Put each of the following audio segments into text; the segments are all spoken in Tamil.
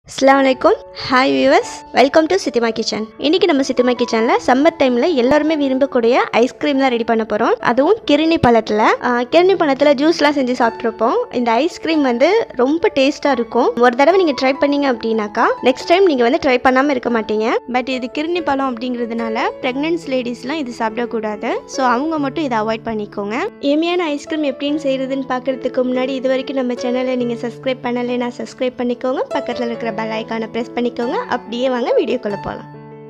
அஸ்லாம் வலைக்கும் hi viewers welcome to Chithima kitchen இன்னைக்கு நம்ம சித்திமா கிச்சனில் சம்மர் டைமில் எல்லாருமே விரும்பக்கூடிய ஐஸ்கிரீம் தான் ரெடி பண்ண போகிறோம் அதுவும் கிருணி பழத்தில் கிருணி பழத்தில் ஜூஸ்லாம் செஞ்சு சாப்பிட்ருப்போம் இந்த ஐஸ்கிரீம் வந்து ரொம்ப டேஸ்ட்டாக இருக்கும் ஒரு தடவை நீங்கள் ட்ரை பண்ணீங்க அப்படின்னாக்கா நெக்ஸ்ட் டைம் நீங்கள் வந்து ட்ரை பண்ணாமல் இருக்க மாட்டீங்க பட் இது கிருணி பழம் அப்படிங்கிறதுனால ப்ரெக்னென்ஸ் லேடிஸ்லாம் இது சாப்பிடக்கூடாது ஸோ அவங்க மட்டும் இதை அவாய்ட் பண்ணிக்கோங்க எளிமையான ஐஸ்கிரீம் எப்படின்னு செய்கிறதுன்னு பார்க்குறதுக்கு முன்னாடி இது வரைக்கும் நம்ம சேனலை நீங்கள் சப்ஸ்கிரைப் பண்ணலைன்னா சப்ஸ்கிரைப் பண்ணிக்கோங்க பக்கத்தில் இருக்கிற பெல் ஐக்கானை ப்ரெஸ் பண்ணிக்கோங்க அப்படியே வாங்க வீடியோக்குள்ளே போகலாம்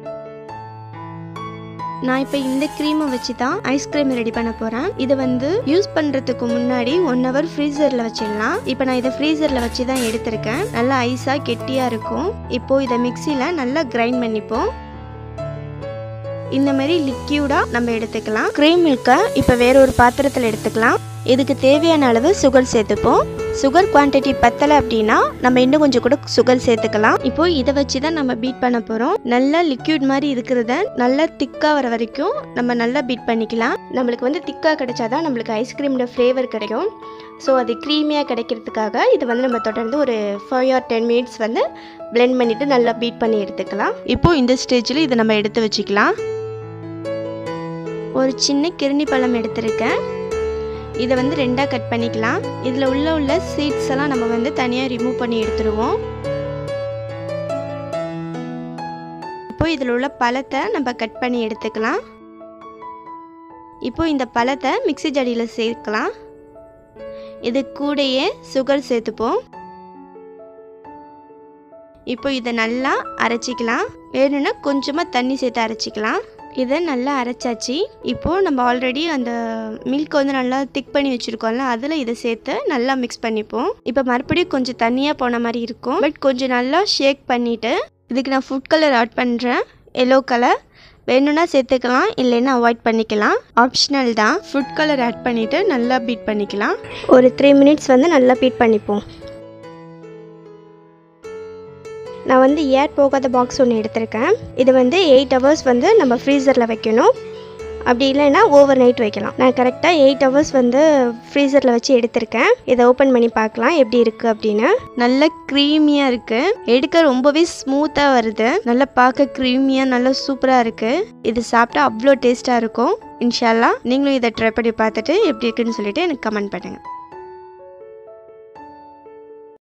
நான் இப்போ இந்த க்ரீமை வச்சு தான் ஐஸ்கிரீம் ரெடி பண்ண போகிறேன் இதை வந்து யூஸ் பண்ணுறதுக்கு முன்னாடி ஒன் ஹவர் ஃப்ரீசரில் வச்சிடலாம் இப்போ நான் இதை ஃப்ரீசரில் வச்சு தான் எடுத்திருக்கேன் நல்லா ஐஸாக கெட்டியாக இருக்கும் இப்போது இதை மிக்சியில் நல்லா கிரைண்ட் பண்ணிப்போம் இந்த மாதிரி லிக்யூடாக நம்ம எடுத்துக்கலாம் க்ரீம் மில்கை இப்போ வேற ஒரு பாத்திரத்தில் எடுத்துக்கலாம் இதுக்கு தேவையான அளவு சுகர் சேர்த்துப்போம் சுகர் குவான்டிட்டி பத்தலை அப்படின்னா நம்ம இன்னும் கொஞ்சம் கூட சுகர் சேர்த்துக்கலாம் இப்போ இதை வச்சு தான் நம்ம பீட் பண்ண போகிறோம் நல்லா லிக்யூட் மாதிரி இருக்கிறத நல்லா திக்காக வர வரைக்கும் நம்ம நல்லா பீட் பண்ணிக்கலாம் நம்மளுக்கு வந்து திக்காக கிடைச்சாதான் நம்மளுக்கு ஐஸ்கிரீமோட ஃப்ளேவர் கிடைக்கும் ஸோ அது க்ரீமியாக கிடைக்கிறதுக்காக இது வந்து நம்ம தொடர்ந்து ஒரு ஃபைவ் ஆர் டென் மினிட்ஸ் வந்து பிளெண்ட் பண்ணிவிட்டு நல்லா பீட் பண்ணி எடுத்துக்கலாம் இப்போ இந்த ஸ்டேஜில் இதை நம்ம எடுத்து வச்சுக்கலாம் ஒரு சின்ன கிருணி பழம் எடுத்திருக்கேன் இதை வந்து ரெண்டாக கட் பண்ணிக்கலாம் இதில் உள்ள உள்ள சீட்ஸ் எல்லாம் நம்ம வந்து தனியாக ரிமூவ் பண்ணி எடுத்துருவோம் இப்போ இதில் உள்ள பழத்தை நம்ம கட் பண்ணி எடுத்துக்கலாம் இப்போ இந்த பழத்தை மிக்சி ஜடியில் சேர்க்கலாம் இது கூடயே சுகர் சேர்த்துப்போம் இப்போ இதை நல்லா அரைச்சிக்கலாம் வேணும்னா கொஞ்சமாக தண்ணி சேர்த்து அரைச்சிக்கலாம் இதை நல்லா அரைச்சாச்சு இப்போது நம்ம ஆல்ரெடி அந்த மில்க் வந்து நல்லா திக் பண்ணி வச்சுருக்கோம்ல அதில் இதை சேர்த்து நல்லா மிக்ஸ் பண்ணிப்போம் இப்போ மறுபடியும் கொஞ்சம் தண்ணியாக போன மாதிரி இருக்கும் பட் கொஞ்சம் நல்லா ஷேக் பண்ணிவிட்டு இதுக்கு நான் ஃபுட் கலர் ஆட் பண்ணுறேன் எல்லோ கலர் வேணும்னா சேர்த்துக்கலாம் இல்லைன்னா அவாய்ட் பண்ணிக்கலாம் ஆப்ஷனல் தான் ஃபுட் கலர் ஆட் பண்ணிவிட்டு நல்லா பீட் பண்ணிக்கலாம் ஒரு த்ரீ மினிட்ஸ் வந்து நல்லா பீட் பண்ணிப்போம் நான் வந்து ஏர் போகாத பாக்ஸ் ஒன்று எடுத்திருக்கேன் இது வந்து எயிட் ஹவர்ஸ் வந்து நம்ம ஃப்ரீசரில் வைக்கணும் அப்படி இல்லைன்னா ஓவர் நைட் வைக்கலாம் நான் கரெக்டாக எயிட் ஹவர்ஸ் வந்து ஃப்ரீசரில் வச்சு எடுத்திருக்கேன் இதை ஓப்பன் பண்ணி பார்க்கலாம் எப்படி இருக்குது அப்படின்னு நல்ல க்ரீமியாக இருக்குது எடுக்க ரொம்பவே ஸ்மூத்தாக வருது நல்லா பார்க்க க்ரீமியாக நல்லா சூப்பராக இருக்குது இது சாப்பிட்டா அவ்வளோ டேஸ்ட்டாக இருக்கும் இன்ஷால்லா நீங்களும் இதை ட்ரை பண்ணி பார்த்துட்டு எப்படி இருக்குன்னு சொல்லிட்டு எனக்கு கமெண்ட் பண்ணுங்கள்